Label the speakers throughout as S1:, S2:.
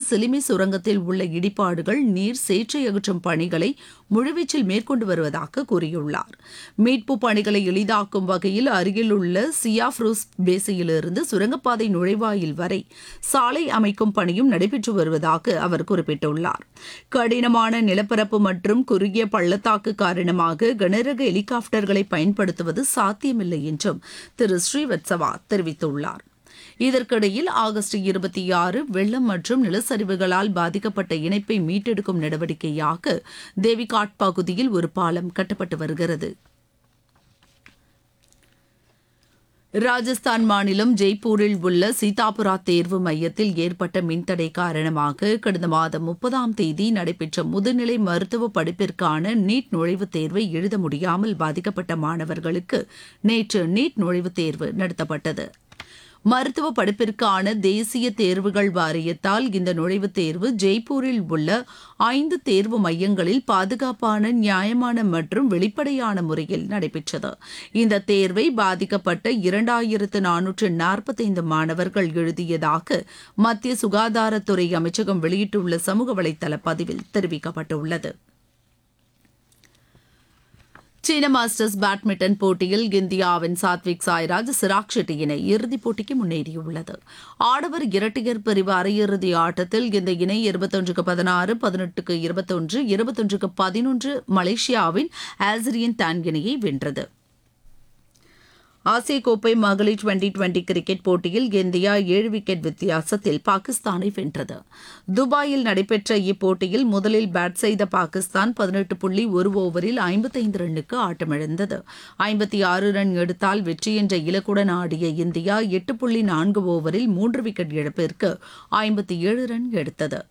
S1: சிலிமி சுரங்கத்தில் உள்ள இடிபாடுகள் நீர் சேற்றை அகற்றும் பணிகளை முழுவீச்சில் மேற்கொண்டு வருவதாக கூறியுள்ளார் மீட்பு பணிகளை எளிதாக்கும் வகையில் அருகில் உள்ள சியாஃப்ரூஸ் பேசியிலிருந்து சுரங்கப்பாதை நுழைவாயில் வரை சாலை அமைக்கும் பணியும் நடைபெற்று வருவதாக அவர் குறிப்பிட்டுள்ளார் கடினமான நிலப்பரப்பு மற்றும் குறுகிய பள்ளத்தாக்கு காரணமாக கனரக ஹெலிகாப்டர்களை பயன்படுத்துவது சாத்தியமில்லை என்றும் திரு ஸ்ரீவத்சவா தெரிவித்துள்ளார் இதற்கிடையில் ஆகஸ்ட் இருபத்தி ஆறு வெள்ளம் மற்றும் நிலச்சரிவுகளால் பாதிக்கப்பட்ட இணைப்பை மீட்டெடுக்கும் நடவடிக்கையாக தேவிகாட் பகுதியில் ஒரு பாலம் கட்டப்பட்டு வருகிறது ராஜஸ்தான் மாநிலம் ஜெய்ப்பூரில் உள்ள சீதாபுரா தேர்வு மையத்தில் ஏற்பட்ட மின்தடை காரணமாக கடந்த மாதம் முப்பதாம் தேதி நடைபெற்ற முதுநிலை மருத்துவ படிப்பிற்கான நீட் நுழைவுத் தேர்வை எழுத முடியாமல் பாதிக்கப்பட்ட மாணவர்களுக்கு நேற்று நீட் நுழைவுத் தேர்வு நடத்தப்பட்டது மருத்துவ படிப்பிற்கான தேசிய தேர்வுகள் வாரியத்தால் இந்த நுழைவுத் தேர்வு ஜெய்ப்பூரில் உள்ள ஐந்து தேர்வு மையங்களில் பாதுகாப்பான நியாயமான மற்றும் வெளிப்படையான முறையில் நடைபெற்றது இந்த தேர்வை பாதிக்கப்பட்ட இரண்டாயிரத்து நானூற்று நாற்பத்தைந்து மாணவர்கள் எழுதியதாக மத்திய சுகாதாரத்துறை அமைச்சகம் வெளியிட்டுள்ள சமூக வலைதள பதிவில் தெரிவிக்கப்பட்டுள்ளது சீன மாஸ்டர்ஸ் பேட்மிண்டன் போட்டியில் இந்தியாவின் சாத்விக் சாய்ராஜ் சிராக் ஷெட்டி இணை இறுதிப் போட்டிக்கு முன்னேறியுள்ளது ஆடவர் இரட்டையர் பிரிவு அரையிறுதி ஆட்டத்தில் இந்த இணை இருபத்தொன்றுக்கு பதினாறு பதினெட்டுக்கு இருபத்தொன்று இருபத்தொன்றுக்கு பதினொன்று மலேசியாவின் ஆசிரியன் டான் இணையை வென்றது ஆசிய கோப்பை மகளிர் டுவெண்டி டுவெண்டி கிரிக்கெட் போட்டியில் இந்தியா ஏழு விக்கெட் வித்தியாசத்தில் பாகிஸ்தானை வென்றது துபாயில் நடைபெற்ற இப்போட்டியில் முதலில் பேட் செய்த பாகிஸ்தான் பதினெட்டு புள்ளி ஒரு ஓவரில் ஐம்பத்தைந்து ரன்னுக்கு ஆட்டமிழந்தது ஐம்பத்தி ஆறு ரன் எடுத்தால் வெற்றி என்ற இலக்குடன் ஆடிய இந்தியா எட்டு புள்ளி நான்கு ஓவரில் மூன்று விக்கெட் இழப்பிற்கு ஐம்பத்தி ஏழு ரன் எடுத்தது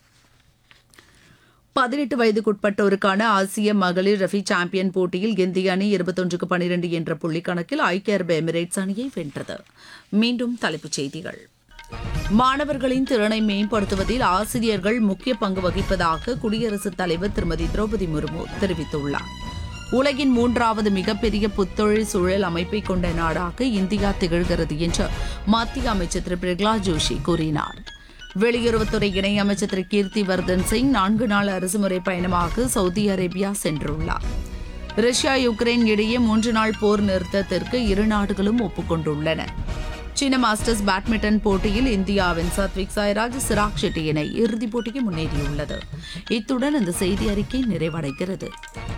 S1: பதினெட்டு வயதுக்குட்பட்டோருக்கான ஆசிய மகளிர் ரஃபி சாம்பியன் போட்டியில் இந்திய அணி இருபத்தொன்றுக்கு பனிரெண்டு என்ற புள்ளி கணக்கில் ஐக்கிய அரபு எமிரேட்ஸ் அணியை வென்றது மீண்டும் தலைப்புச் செய்திகள் மாணவர்களின் திறனை மேம்படுத்துவதில் ஆசிரியர்கள் முக்கிய பங்கு வகிப்பதாக குடியரசுத் தலைவர் திருமதி திரௌபதி முர்மு தெரிவித்துள்ளார் உலகின் மூன்றாவது மிகப்பெரிய புத்தொழில் சூழல் அமைப்பை கொண்ட நாடாக இந்தியா திகழ்கிறது என்று மத்திய அமைச்சர் திரு பிரகலாத் ஜோஷி கூறினார் வெளியுறவுத்துறை இணையமைச்சர் திரு கீர்த்தி வர்தன் சிங் நான்கு நாள் அரசுமுறை பயணமாக சவுதி அரேபியா சென்றுள்ளார் ரஷ்யா யுக்ரைன் இடையே மூன்று நாள் போர் நிறுத்தத்திற்கு இரு நாடுகளும் ஒப்புக்கொண்டுள்ளன சீன மாஸ்டர்ஸ் பேட்மிண்டன் போட்டியில் இந்தியாவின் சத்விக் சாய்ராஜ் சிராக் ஷெட்டி இணை இறுதிப் போட்டிக்கு முன்னேறியுள்ளது இத்துடன் இந்த செய்தி அறிக்கை நிறைவடைகிறது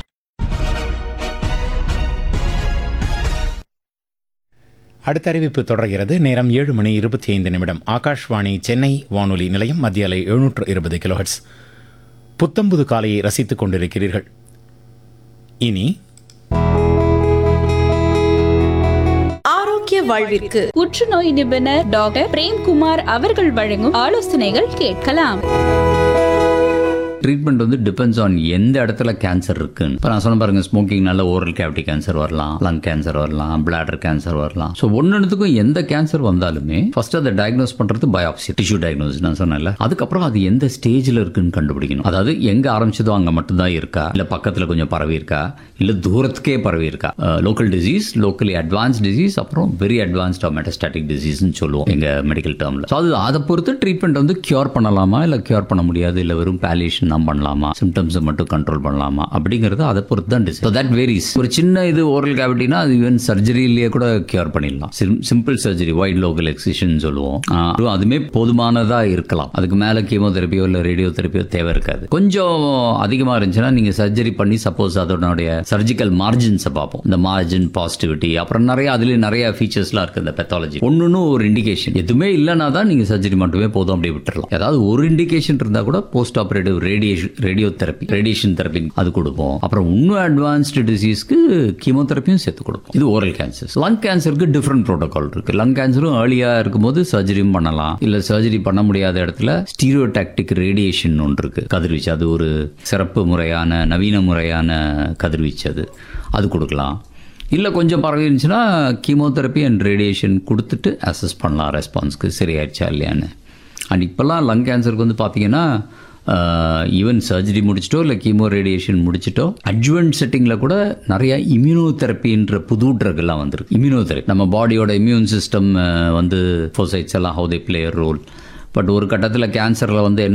S2: அடுத்த அறிவிப்பு தொடர்கிறது நேரம் ஏழு மணி இருபத்தி ஐந்து நிமிடம் ஆகாஷ்வாணி சென்னை வானொலி நிலையம் மத்திய அலை எழுநூற்று இருபது கிலோஹெட்ஸ் புத்தம்புது காலையை ரசித்துக் கொண்டிருக்கிறீர்கள் இனி
S3: ஆரோக்கிய வாழ்விற்கு புற்றுநோய் நிபுணர் டாக்டர் பிரேம்குமார் அவர்கள் வழங்கும் ஆலோசனைகள் கேட்கலாம்
S4: ட்ரீட்மெண்ட் வந்து டிபெண்ட்ஸ் ஆன் எந்த இடத்துல கேன்சர் இருக்குன்னு இப்போ நான் சொன்ன பாருங்க ஸ்மோக்கிங்னால ஓரல் கேவிட்டி கேன்சர் வரலாம் லங் கேன்சர் வரலாம் பிளாடர் கேன்சர் வரலாம் ஸோ ஒன்றுத்துக்கும் எந்த கேன்சர் வந்தாலுமே ஃபர்ஸ்ட் அதை டயக்னோஸ் பண்றது பயாப்சி டிஷ்யூ டயக்னோஸ் நான் சொன்னேன்ல அதுக்கப்புறம் அது எந்த ஸ்டேஜில் இருக்குன்னு கண்டுபிடிக்கணும் அதாவது எங்க ஆரம்பிச்சதோ அங்கே மட்டும்தான் இருக்கா இல்லை பக்கத்தில் கொஞ்சம் பரவி இருக்கா இல்லை தூரத்துக்கே பரவி இருக்கா local disease locally advance disease அப்புறம் வெரி அட்வான்ஸ்ட் மெட்டஸ்டாட்டிக் டிசீஸ்னு சொல்லுவோம் எங்க மெடிக்கல் டேர்ம்ல ஸோ அது அதை பொறுத்து ட்ரீட்மெண்ட் வந்து கியூர் பண்ணலாமா இல்லை கியூர் பண்ண முடியாது இல்லை வெறும் பேலேஷன் தான் பண்ணலாமா சிம்டம்ஸை மட்டும் கண்ட்ரோல் பண்ணலாமா அப்படிங்கிறது அதை பொறுத்து தான் டிசைஸ் தட் வேரிஸ் ஒரு சின்ன இது ஓரல் கேவிட்டினா அது ஈவன் சர்ஜரியிலேயே கூட கியூர் பண்ணிடலாம் simple surgery wide local excision சொல்லுவோம் ஆஹ் அதுவுமே போதுமானதா இருக்கலாம் அதுக்கு மேல கீமோதெரப்பியோ இல்லை ரேடியோ தெரப்பியோ தேவை இருக்காது கொஞ்சம் அதிகமா இருந்துச்சுன்னா நீங்க சர்ஜரி பண்ணி சப்போஸ் அதனுடைய சர்ஜிக்கல் மார்ஜின்ஸை பார்ப்போம் இந்த மார்ஜின் பாசிட்டிவிட்டி அப்புறம் நிறைய அதுலேயே நிறைய ஃபீச்சர்ஸ்லாம் இருக்கு இந்த பெத்தாலஜி ஒன்றுன்னு ஒரு இண்டிகேஷன் எதுவுமே இல்லைனா தான் நீங்க சர்ஜரி மட்டுமே போதும் அப்படியே விட்டுறலாம் ஏதாவது ஒரு இண்டிகேஷன் இருந்தா கூட post operative radiation radiotherapy radiation therapy அது கொடுப்போம் அப்புறம் இன்னும் அட்வான்ஸ்டு டிசீஸ்க்கு கீமோதெரப்பியும் சேர்த்து கொடுப்போம் இது ஓரல் கேன்சர் லங் கேன்சருக்கு டிஃப்ரெண்ட் ப்ரோட்டோகால் இருக்கு லங் கேன்சரும் ஏர்லியா இருக்கும்போது சர்ஜரியும் பண்ணலாம் இல்ல சர்ஜரி பண்ண முடியாத இடத்துல ஸ்டீரியோடாக்டிக் ரேடியேஷன் ஒன்று இருக்கு கதிர்வீச்சு அது ஒரு சிறப்பு முறையான நவீன முறையான கதிர்வீச்சு அது அது கொடுக்கலாம் இல்லை கொஞ்சம் பரவி இருந்துச்சுன்னா கீமோதெரப்பி அண்ட் ரேடியேஷன் கொடுத்துட்டு அசஸ் பண்ணலாம் ரெஸ்பான்ஸ்க்கு சரியாயிடுச்சா இல்லையான்னு அண்ட் இப்போல்லாம் லங் கேன்சருக்கு வந்து பார்த்தீங்கன்னா ஈவன் சர்ஜரி முடிச்சிட்டோ இல்லை கீமோ ரேடியேஷன் முடிச்சிட்டோ அட்ஜுவன்ட் செட்டிங்கில் கூட நிறைய இம்யூனோதெரப்பின்ற புது ட்ரக் எல்லாம் வந்திருக்கு இம்யூனோதெரப்பி நம்ம பாடியோட இம்யூன் சிஸ்டம் வந்து ஃபோசைட்ஸ் எல்லாம் how they play role but ஒரு கட்டத்தில் கேன்சரில் வந்து என்ன